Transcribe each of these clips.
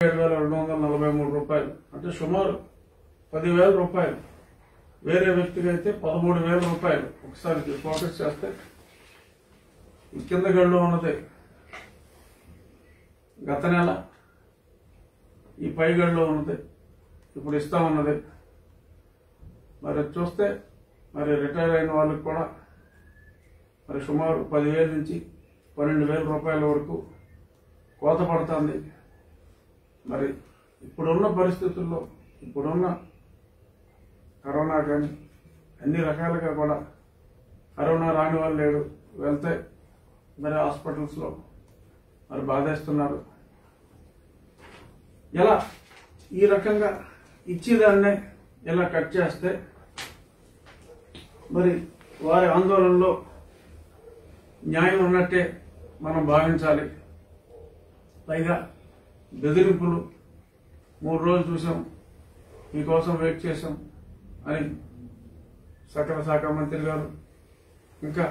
ఏడు వేల రెండు వందల నలభై మూడు రూపాయలు అంటే సుమారు పదివేల రూపాయలు వేరే వ్యక్తికి అయితే పదమూడు వేల రూపాయలు ఒకసారి ఫోకస్ చేస్తే ఈ కింద గడిలో ఉన్నది గత నెల ఈ పై గడిలో ఉన్నది ఇప్పుడు ఇస్తా ఉన్నది మరి అది చూస్తే మరి రిటైర్ అయిన వాళ్ళకి కూడా మరి సుమారు పదివేల నుంచి పన్నెండు వేల రూపాయల వరకు కోత పడుతుంది మరి ఇప్పుడున్న పరిస్థితుల్లో ఇప్పుడున్న కరోనా కానీ అన్ని రకాలుగా కూడా కరోనా రాని వాళ్ళు లేడు వెళ్తే మరి హాస్పిటల్స్లో మరి బాధేస్తున్నారు ఎలా ఈ రకంగా ఇచ్చేదాన్నే ఇలా కట్ చేస్తే మరి వారి ఆందోళనలో న్యాయం ఉన్నట్టే మనం భావించాలి పైగా బెదిరింపులు మూడు రోజులు చూసాం మీకోసం వెయిట్ చేశాం అని సకల శాఖ మంత్రి గారు ఇంకా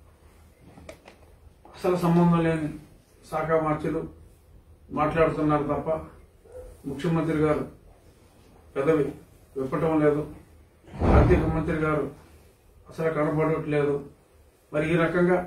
అసలు సంబంధం లేని శాఖ మార్చులు మాట్లాడుతున్నారు తప్ప ముఖ్యమంత్రి గారు పెదవి విప్పటం లేదు ఆర్థిక మంత్రి గారు అసలు కనబడట్లేదు మరి ఈ రకంగా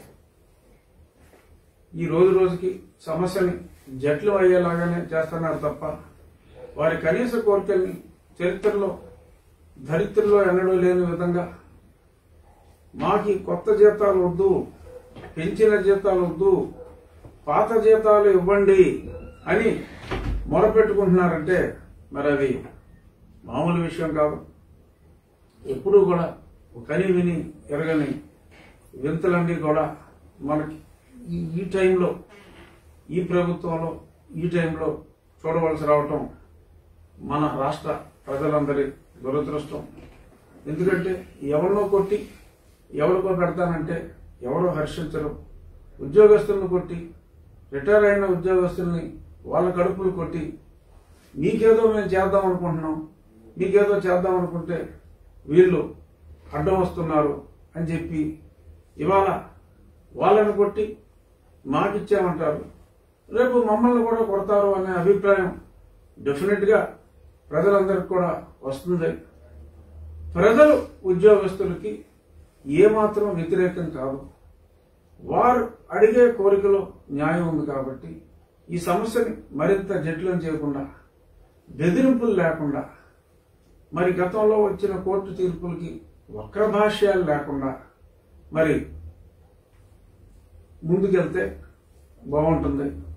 ఈ రోజు రోజుకి సమస్యని జట్లు అయ్యేలాగానే చేస్తున్నారు తప్ప వారి కనీస కోరికల్ని చరిత్రలో ధరిత్రలో ఎన్నడూ లేని విధంగా మాకి కొత్త జీతాలు వద్దు పెంచిన జీతాలు వద్దు పాత జీతాలు ఇవ్వండి అని మొరపెట్టుకుంటున్నారంటే మరి అది మామూలు విషయం కాదు ఎప్పుడూ కూడా కని విని ఎరగని వింతలన్నీ కూడా మనకి ఈ ఈ టైంలో ఈ ప్రభుత్వంలో ఈ టైంలో చూడవలసి రావటం మన రాష్ట్ర ప్రజలందరి దురదృష్టం ఎందుకంటే ఎవరినో కొట్టి ఎవరికో పెడతానంటే ఎవరో హర్షించరు ఉద్యోగస్తులను కొట్టి రిటైర్ అయిన ఉద్యోగస్తుల్ని వాళ్ళ కడుపులు కొట్టి మీకేదో మేము చేద్దాం అనుకుంటున్నాం మీకేదో చేద్దాం అనుకుంటే వీళ్ళు అడ్డం వస్తున్నారు అని చెప్పి ఇవాళ వాళ్ళని కొట్టి మాకిచ్చామంటారు రేపు మమ్మల్ని కూడా కొడతారు అనే అభిప్రాయం డెఫినెట్ గా ప్రజలందరికీ కూడా వస్తుంది ప్రజలు ఉద్యోగస్తులకి ఏమాత్రం వ్యతిరేకం కాదు వారు అడిగే కోరికలో న్యాయం ఉంది కాబట్టి ఈ సమస్యని మరింత జటిలం చేయకుండా బెదిరింపులు లేకుండా మరి గతంలో వచ్చిన కోర్టు తీర్పులకి వక్ర భాష్యాలు లేకుండా మరి ముందుకెళ్తే బాగుంటుంది